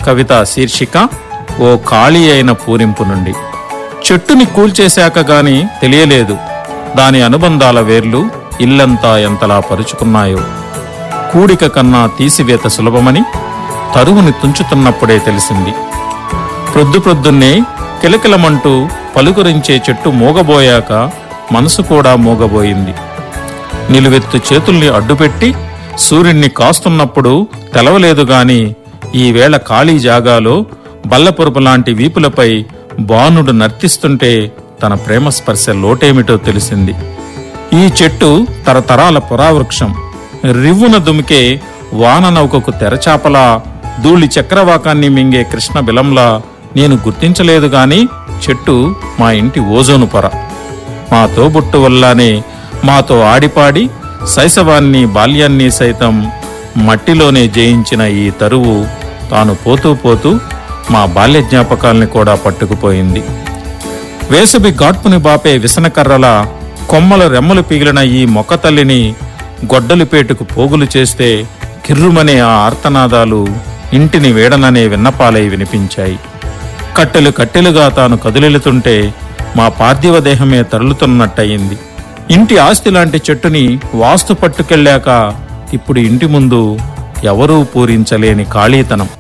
కవిత శీర్షిక ఓ ఖాళీ అయిన పూరింపు నుండి చెట్టుని కూల్చేశాక గాని తెలియలేదు దాని అనుబంధాల వేర్లు ఇల్లంతా ఎంతలా పరుచుకున్నాయో కూడిక కన్నా తీసివేత సులభమని తరువుని తుంచుతున్నప్పుడే తెలిసింది ప్రొద్దు ప్రొద్దున్నే కిలకిలమంటూ పలుకరించే చెట్టు మూగబోయాక మనసు కూడా మూగబోయింది నిలువెత్తు చేతుల్ని అడ్డుపెట్టి సూర్యుణ్ణి కాస్తున్నప్పుడు తెలవలేదు గాని ఈవేళ ఖాళీ జాగాలో బల్లపరుపు లాంటి వీపులపై బాణుడు నర్తిస్తుంటే తన ప్రేమ స్పర్శ లోటేమిటో తెలిసింది ఈ చెట్టు తరతరాల పురావృక్షం రివ్వున దుమికే వాన నౌకకు తెరచాపలా ధూళి చక్రవాకాన్ని మింగే కృష్ణ బిలంలా నేను గుర్తించలేదు గాని చెట్టు మా ఇంటి ఓజోను పొర మా తోబుట్టు వల్లానే మాతో ఆడిపాడి శైశవాన్ని బాల్యాన్ని సైతం మట్టిలోనే జయించిన ఈ తరువు తాను పోతూ పోతూ మా బాల్య జ్ఞాపకాల్ని కూడా పట్టుకుపోయింది వేసవి గాడ్పుని బాపే విసనకర్రల కొమ్మల రెమ్మలు పిగిలిన ఈ మొక్క తల్లిని గొడ్డలిపేటుకు పోగులు చేస్తే కిర్రుమనే ఆ ఆర్తనాదాలు ఇంటిని వేడననే విన్నపాలై వినిపించాయి కట్టెలు కట్టెలుగా తాను కదిలెలుతుంటే మా పార్థివ దేహమే తరులుతున్నట్టయింది ఇంటి ఆస్తి లాంటి చెట్టుని వాస్తు పట్టుకెళ్ళాక ఇప్పుడు ఇంటి ముందు ఎవరూ పూరించలేని ఖాళీతనం